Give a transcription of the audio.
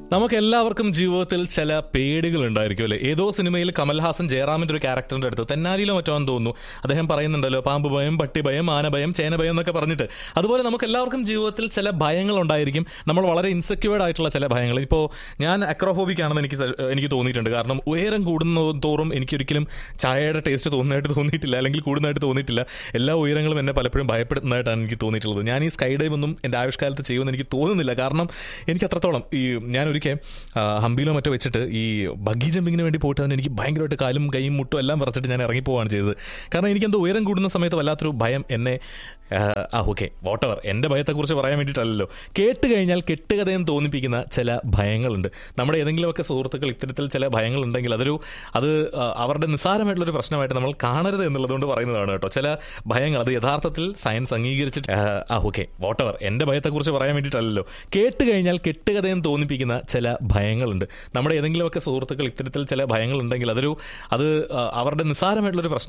നമുക്ക് എല്ലാവർക്കും ജീവിതത്തിൽ ചില പേടികൾ ഉണ്ടായിരിക്കും അല്ലേ ഏതോ സിനിമയിൽ കമൽഹാസൻ ജയറാമിന്റെ ഒരു ക്യാരക്ടറിന്റെ അടുത്ത് തെന്നാലിയിലോ മറ്റോ ആണെന്ന് തോന്നുന്നു അദ്ദേഹം പറയുന്നുണ്ടല്ലോ പാമ്പ് ഭയം പട്ടി ഭയം ആന ഭയം ചേന ഭയം എന്നൊക്കെ പറഞ്ഞിട്ട് അതുപോലെ നമുക്ക് എല്ലാവർക്കും ജീവിതത്തിൽ ചില ഭയങ്ങൾ ഉണ്ടായിരിക്കും നമ്മൾ വളരെ ഇൻസെക്യൂർഡ് ആയിട്ടുള്ള ചില ഭയങ്ങൾ ഇപ്പോൾ ഞാൻ അക്രോഫോബിക് ആണെന്ന് എനിക്ക് സ- എനിക്ക് തോന്നിയിട്ടുണ്ട് കാരണം ഉയരം കൂടുന്ന തോറും എനിക്കൊരിക്കലും ചായയുടെ ടേസ്റ്റ് തോന്നുന്നതായിട്ട് തോന്നിയിട്ടില്ല അല്ലെങ്കിൽ കൂടുന്നതായിട്ട് തോന്നിയിട്ടില്ല എല്ലാ ഉയരങ്ങളും എന്നെ പലപ്പോഴും ഭയപ്പെടുന്നതായിട്ടാണ് എനിക്ക് തോന്നിയിട്ടുള്ളത് ഞാൻ ഈ സ്കൈ ഡൈവ് ഒന്നും എൻ്റെ ആയുഷ്കാലത്ത് ചെയ്യുമെന്ന് എനിക്ക് തോന്നുന്നില്ല കാരണം എനിക്ക് അത്രത്തോളം ഈ ഞാൻ ഒരിക്കൽ ആ, ഹംപിയിലോ മറ്റോ വെച്ചിട്ട് ഈ ബഗ്ഗി ജമ്പിങ്ങിന് വേണ്ടി പോയിട്ട് തന്നെ എനിക്ക് ഭയങ്കരമായിട്ട് കാലും കൈയും മുട്ടും എല്ലാം വിറച്ചിട്ട് ഞാൻ ഇറങ്ങിപ്പോവാണ് ചെയ്തത് കാരണം എനിക്കെന്തോ ഉയരം കൂടുന്ന സമയത്ത് വല്ലാത്തൊരു ഭയം എന്നെ ആ, ആ ഓക്കെ വോട്ടവർ എൻ്റെ ഭയത്തെക്കുറിച്ച് പറയാൻ വേണ്ടിയിട്ടല്ലല്ലോ കേട്ട് കഴിഞ്ഞാൽ കെട്ടുകഥയെന്ന് തോന്നിപ്പിക്കുന്ന ചില ഭയങ്ങളുണ്ട് നമ്മുടെ ഏതെങ്കിലുമൊക്കെ സുഹൃത്തുക്കൾ ഇത്തരത്തിൽ ചില ഭയങ്ങളുണ്ടെങ്കിൽ അതൊരു അത് ആ, അവരുടെ നിസ്സാരമായിട്ടുള്ളൊരു പ്രശ്നമായിട്ട് നമ്മൾ കാണരുത് എന്നുള്ളതുകൊണ്ട് പറയുന്നതാണ് കേട്ടോ ചില ഭയങ്ങൾ അത് യഥാർത്ഥത്തിൽ സയൻസ് അംഗീകരിച്ചിട്ട് ആ, ആ ഓക്കെ വോട്ടവർ എൻ്റെ ഭയത്തെക്കുറിച്ച് പറയാൻ വേണ്ടിയിട്ടല്ലല്ലോ കേട്ട് കഴിഞ്ഞാൽ കെട്ടുകഥയെന്ന് തോന്നിപ്പിക്കുന്ന ചില ഭയങ്ങളുണ്ട് നമ്മുടെ ഏതെങ്കിലുമൊക്കെ സുഹൃത്തുക്കൾ ഇത്തരത്തിൽ ചില ഭയങ്ങളുണ്ടെങ്കിൽ അതൊരു അത് ആ, അവരുടെ നിസ്സാരമായിട്ടുള്ളൊരു പ്രശ്നം